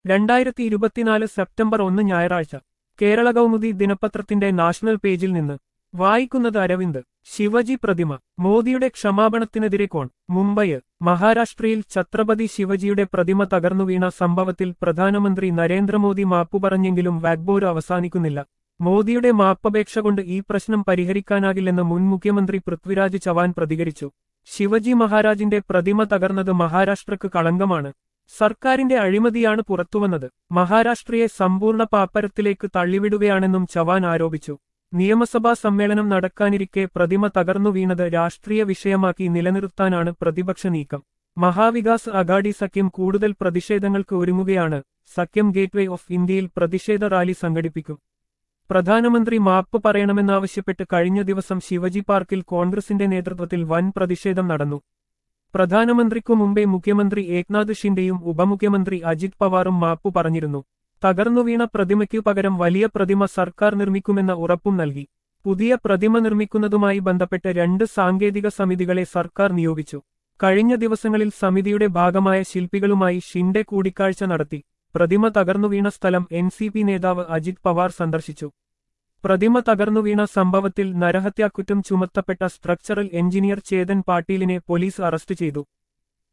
രണ്ടായിരത്തി ഇരുപത്തിനാല് സെപ്റ്റംബർ ഒന്ന് ഞായറാഴ്ച കേരള കൗമുദി ദിനപത്രത്തിന്റെ നാഷണൽ പേജിൽ നിന്ന് വായിക്കുന്നത് അരവിന്ദ് ശിവജി പ്രതിമ മോദിയുടെ ക്ഷമാപണത്തിനെതിരെ കോൺ മുംബൈ മഹാരാഷ്ട്രയിൽ ഛത്രപതി ശിവജിയുടെ പ്രതിമ തകർന്നു വീണ സംഭവത്തിൽ പ്രധാനമന്ത്രി നരേന്ദ്രമോദി മാപ്പു പറഞ്ഞെങ്കിലും വാഗ്ബോര് അവസാനിക്കുന്നില്ല മോദിയുടെ മാപ്പപേക്ഷ കൊണ്ട് ഈ പ്രശ്നം പരിഹരിക്കാനാകില്ലെന്ന് മുൻ മുഖ്യമന്ത്രി പൃഥ്വിരാജ് ചവാൻ പ്രതികരിച്ചു ശിവജി മഹാരാജിന്റെ പ്രതിമ തകർന്നത് മഹാരാഷ്ട്രക്ക് കളങ്കമാണ് സർക്കാരിന്റെ അഴിമതിയാണ് പുറത്തുവന്നത് മഹാരാഷ്ട്രയെ സമ്പൂർണ്ണ പാപ്പരത്തിലേക്ക് തള്ളിവിടുകയാണെന്നും ചവാൻ ആരോപിച്ചു നിയമസഭാ സമ്മേളനം നടക്കാനിരിക്കെ പ്രതിമ തകർന്നു വീണത് രാഷ്ട്രീയ വിഷയമാക്കി നിലനിർത്താനാണ് പ്രതിപക്ഷ നീക്കം മഹാവികാസ് അഗാഡി സഖ്യം കൂടുതൽ പ്രതിഷേധങ്ങൾക്ക് ഒരുങ്ങുകയാണ് സഖ്യം ഗേറ്റ്വേ ഓഫ് ഇന്ത്യയിൽ പ്രതിഷേധ റാലി സംഘടിപ്പിക്കും പ്രധാനമന്ത്രി മാപ്പ് പറയണമെന്നാവശ്യപ്പെട്ട് കഴിഞ്ഞ ദിവസം ശിവജി പാർക്കിൽ കോൺഗ്രസിന്റെ നേതൃത്വത്തിൽ വൻ പ്രതിഷേധം നടന്നു പ്രധാനമന്ത്രിക്കു മുമ്പേ മുഖ്യമന്ത്രി ഏക്നാഥ് ഷിൻഡെയും ഉപമുഖ്യമന്ത്രി അജിത് പവാറും മാപ്പു പറഞ്ഞിരുന്നു തകർന്നു വീണ പ്രതിമയ്ക്കു പകരം വലിയ പ്രതിമ സർക്കാർ നിർമ്മിക്കുമെന്ന ഉറപ്പും നൽകി പുതിയ പ്രതിമ നിർമ്മിക്കുന്നതുമായി ബന്ധപ്പെട്ട് രണ്ട് സാങ്കേതിക സമിതികളെ സർക്കാർ നിയോഗിച്ചു കഴിഞ്ഞ ദിവസങ്ങളിൽ സമിതിയുടെ ഭാഗമായ ശില്പികളുമായി ഷിൻഡെ കൂടിക്കാഴ്ച നടത്തി പ്രതിമ തകർന്നു വീണ സ്ഥലം എൻ നേതാവ് അജിത് പവാർ സന്ദർശിച്ചു പ്രതിമ തകർന്നു വീണ സംഭവത്തിൽ നരഹത്യാക്കുറ്റം ചുമത്തപ്പെട്ട സ്ട്രക്ചറൽ എഞ്ചിനീയർ ചേതൻ പാട്ടീലിനെ പോലീസ് അറസ്റ്റ് ചെയ്തു